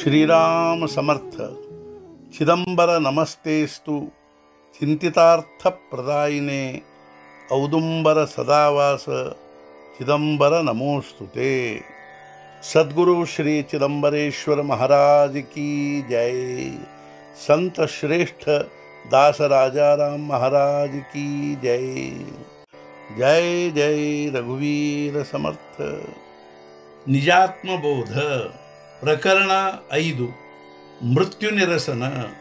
ಶ್ರೀರಾಮ ಸಮರ್ಥ ಚಿದಂಬರ ನಮಸ್ತೇಸ್ತು ಚಿಂತಿತಾರ್ಥ ಪ್ರದಾಯಿನೇ ಔದುಂಬರ ಸದಾವಾಸ ಚಿದಂಬರ ನಮೋಸ್ತುತೆ सदगुरु श्री चिदम्बरेश्वर महाराज की जय संत श्रेष्ठ दास राजाराम महाराज की जय जय जय ರಘುವೀರ ಸಮರ್ಥ ನಿಜಾತ್ಮಬೋಧ ಪ್ರಕರಣ ಐದು ಮೃತ್ಯು ನಿರಸನ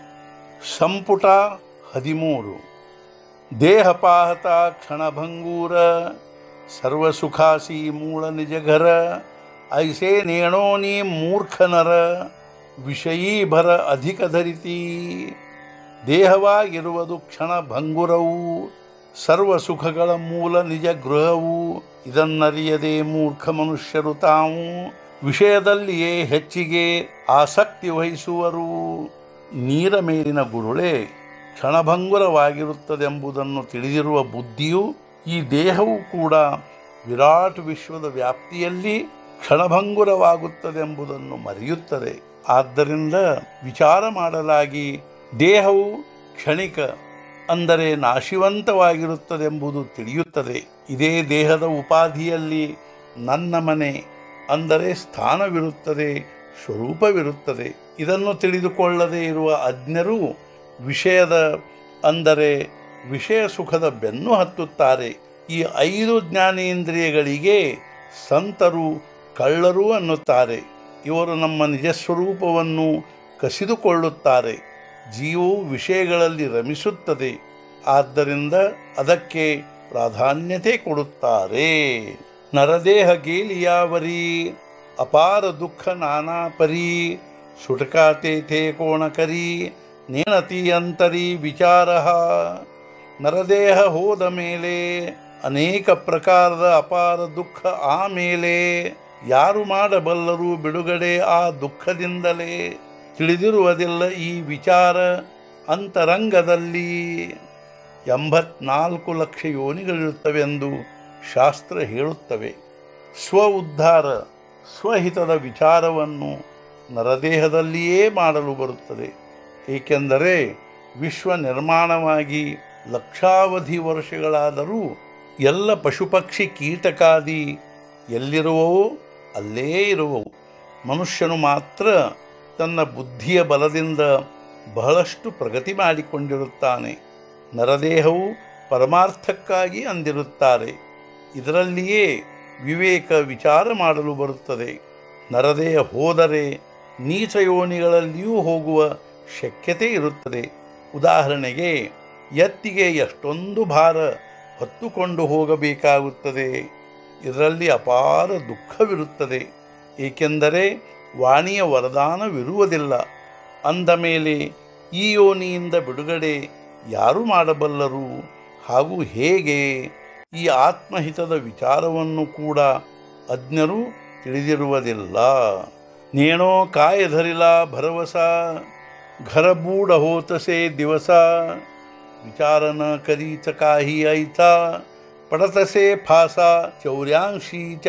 ಸಂಪುಟ ಹದಿಮೂರು ದೇಹಪಾಹತ ಕ್ಷಣಭಂಗೂರ ಸರ್ವಸುಖಾಸಿ ಮೂಳ ನಿಜಘರ ಐಸೆ ನೇಣೋ ನೀ ಮೂರ್ಖನರ ವಿಷಯೀ ಭರ ಅಧಿಕ ಧರಿತಿ ದೇಹವಾಗಿರುವುದು ಕ್ಷಣ ಭಂಗುರವು ಸರ್ವ ಸುಖಗಳ ಮೂಲ ನಿಜ ಗೃಹವು ಇದನ್ನರಿಯದೆ ಮೂರ್ಖ ಮನುಷ್ಯರು ತಾವು ವಿಷಯದಲ್ಲಿಯೇ ಹೆಚ್ಚಿಗೆ ಆಸಕ್ತಿ ವಹಿಸುವರು ನೀರ ಮೇಲಿನ ಗುರುಳೆ ಕ್ಷಣಭಂಗುರವಾಗಿರುತ್ತದೆಂಬುದನ್ನು ತಿಳಿದಿರುವ ಬುದ್ಧಿಯು ಈ ದೇಹವು ಕೂಡ ವಿರಾಟ್ ವಿಶ್ವದ ವ್ಯಾಪ್ತಿಯಲ್ಲಿ ಕ್ಷಣಭಂಗುರವಾಗುತ್ತದೆಂಬುದನ್ನು ಮರೆಯುತ್ತದೆ ಆದ್ದರಿಂದ ವಿಚಾರ ಮಾಡಲಾಗಿ ದೇಹವು ಕ್ಷಣಿಕ ಅಂದರೆ ನಾಶಿವಂತವಾಗಿರುತ್ತದೆಂಬುದು ತಿಳಿಯುತ್ತದೆ ಇದೇ ದೇಹದ ಉಪಾಧಿಯಲ್ಲಿ ನನ್ನ ಮನೆ ಅಂದರೆ ಸ್ಥಾನವಿರುತ್ತದೆ ಸ್ವರೂಪವಿರುತ್ತದೆ ಇದನ್ನು ತಿಳಿದುಕೊಳ್ಳದೇ ಇರುವ ಅಜ್ಞರು ವಿಷಯದ ಅಂದರೆ ವಿಷಯ ಸುಖದ ಬೆನ್ನು ಹತ್ತುತ್ತಾರೆ ಈ ಐದು ಜ್ಞಾನೇಂದ್ರಿಯಗಳಿಗೆ ಸಂತರು ಕಳ್ಳರು ಅನ್ನುತ್ತಾರೆ ಇವರು ನಮ್ಮ ನಿಜ ಸ್ವರೂಪವನ್ನು ಕಸಿದುಕೊಳ್ಳುತ್ತಾರೆ ಜೀವವು ವಿಷಯಗಳಲ್ಲಿ ರಮಿಸುತ್ತದೆ ಆದ್ದರಿಂದ ಅದಕ್ಕೆ ಪ್ರಾಧಾನ್ಯತೆ ಕೊಡುತ್ತಾರೆ ನರದೇಹ ಗೇಲಿಯಾವರಿ ಅಪಾರ ದುಃಖ ನಾನಾ ಪರಿ ಸುಟಕಾತೆ ಥೇ ಕೋಣಕರಿ ನೇಣತಿ ಅಂತರಿ ವಿಚಾರ ನರದೇಹ ಹೋದ ಮೇಲೆ ಅನೇಕ ಪ್ರಕಾರದ ಅಪಾರ ದುಃಖ ಆಮೇಲೆ ಯಾರು ಮಾಡಬಲ್ಲರು ಬಿಡುಗಡೆ ಆ ದುಃಖದಿಂದಲೇ ತಿಳಿದಿರುವುದಿಲ್ಲ ಈ ವಿಚಾರ ಅಂತರಂಗದಲ್ಲಿ ಎಂಬತ್ನಾಲ್ಕು ಲಕ್ಷ ಯೋನಿಗಳಿರುತ್ತವೆಂದು ಶಾಸ್ತ್ರ ಹೇಳುತ್ತವೆ ಸ್ವ ಉದ್ಧಾರ ಸ್ವಹಿತದ ವಿಚಾರವನ್ನು ನರದೇಹದಲ್ಲಿಯೇ ಮಾಡಲು ಬರುತ್ತದೆ ಏಕೆಂದರೆ ವಿಶ್ವ ನಿರ್ಮಾಣವಾಗಿ ಲಕ್ಷಾವಧಿ ವರ್ಷಗಳಾದರೂ ಎಲ್ಲ ಪಶುಪಕ್ಷಿ ಕೀಟಕಾದಿ ಎಲ್ಲಿರುವವೋ ಅಲ್ಲೇ ಇರುವವು ಮನುಷ್ಯನು ಮಾತ್ರ ತನ್ನ ಬುದ್ಧಿಯ ಬಲದಿಂದ ಬಹಳಷ್ಟು ಪ್ರಗತಿ ಮಾಡಿಕೊಂಡಿರುತ್ತಾನೆ ನರದೇಹವು ಪರಮಾರ್ಥಕ್ಕಾಗಿ ಅಂದಿರುತ್ತಾರೆ ಇದರಲ್ಲಿಯೇ ವಿವೇಕ ವಿಚಾರ ಮಾಡಲು ಬರುತ್ತದೆ ನರದೇಹ ಹೋದರೆ ನೀಚ ಯೋನಿಗಳಲ್ಲಿಯೂ ಹೋಗುವ ಶಕ್ಯತೆ ಇರುತ್ತದೆ ಉದಾಹರಣೆಗೆ ಎತ್ತಿಗೆ ಎಷ್ಟೊಂದು ಭಾರ ಹೊತ್ತುಕೊಂಡು ಹೋಗಬೇಕಾಗುತ್ತದೆ ಇದರಲ್ಲಿ ಅಪಾರ ದುಃಖವಿರುತ್ತದೆ ಏಕೆಂದರೆ ವಾಣಿಯ ವರದಾನವಿರುವುದಿಲ್ಲ ಅಂದ ಮೇಲೆ ಈ ಯೋನಿಯಿಂದ ಬಿಡುಗಡೆ ಯಾರು ಮಾಡಬಲ್ಲರು ಹಾಗೂ ಹೇಗೆ ಈ ಆತ್ಮಹಿತದ ವಿಚಾರವನ್ನು ಕೂಡ ಅಜ್ಞರು ತಿಳಿದಿರುವುದಿಲ್ಲ ನೇಣೋ ಕಾಯಧರಿಲ ಭರವಸ घर बूढ़ होत से दिवसा विचार न करीच काही ऐचा ಪಡತಸೆ ಫಾಸ ಚೌರ್ಯಾಂಶೀಚ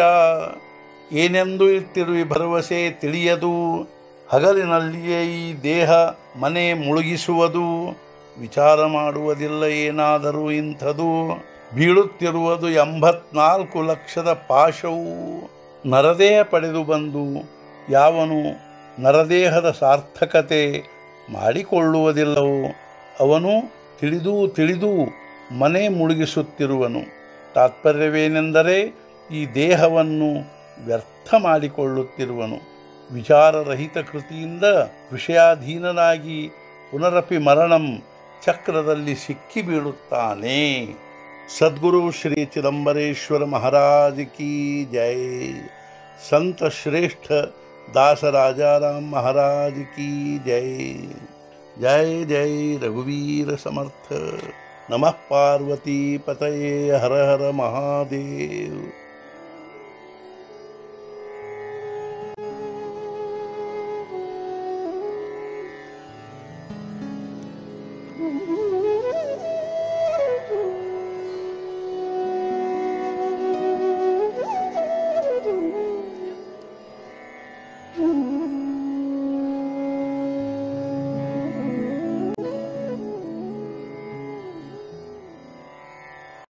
ಏನೆಂದು ಇಟ್ಟಿರುವಿ ಭರವಸೆ ತಿಳಿಯದು ಹಗಲಿನಲ್ಲಿಯೇ ಈ ದೇಹ ಮನೆ ಮುಳುಗಿಸುವುದು ವಿಚಾರ ಮಾಡುವುದಿಲ್ಲ ಏನಾದರೂ ಇಂಥದು ಬೀಳುತ್ತಿರುವುದು ಎಂಬತ್ನಾಲ್ಕು ಲಕ್ಷದ ಪಾಶವು ನರದೇಹ ಪಡೆದು ಬಂದು ಯಾವನು ನರದೇಹದ ಸಾರ್ಥಕತೆ ಮಾಡಿಕೊಳ್ಳುವುದಿಲ್ಲವೋ ಅವನು ತಿಳಿದು ತಿಳಿದು ಮನೆ ಮುಳುಗಿಸುತ್ತಿರುವನು ತಾತ್ಪರ್ಯವೇನೆಂದರೆ ಈ ದೇಹವನ್ನು ವ್ಯರ್ಥ ಮಾಡಿಕೊಳ್ಳುತ್ತಿರುವನು ವಿಚಾರರಹಿತ ಕೃತಿಯಿಂದ ವಿಷಯಾಧೀನನಾಗಿ ಪುನರಪಿ ಮರಣಂ ಚಕ್ರದಲ್ಲಿ ಸಿಕ್ಕಿ ಬೀಳುತ್ತಾನೆ ಸದ್ಗುರು ಶ್ರೀ ಚಿದಂಬರೇಶ್ವರ ಮಹಾರಾಜ್ ಕಿ ಜೈ ಸಂತ ಶ್ರೇಷ್ಠ दास राजा राम महाराज की जय जय जय रघुवीर समर्थ नमः पार्वती पतये हर हर महादेव Mm-hmm.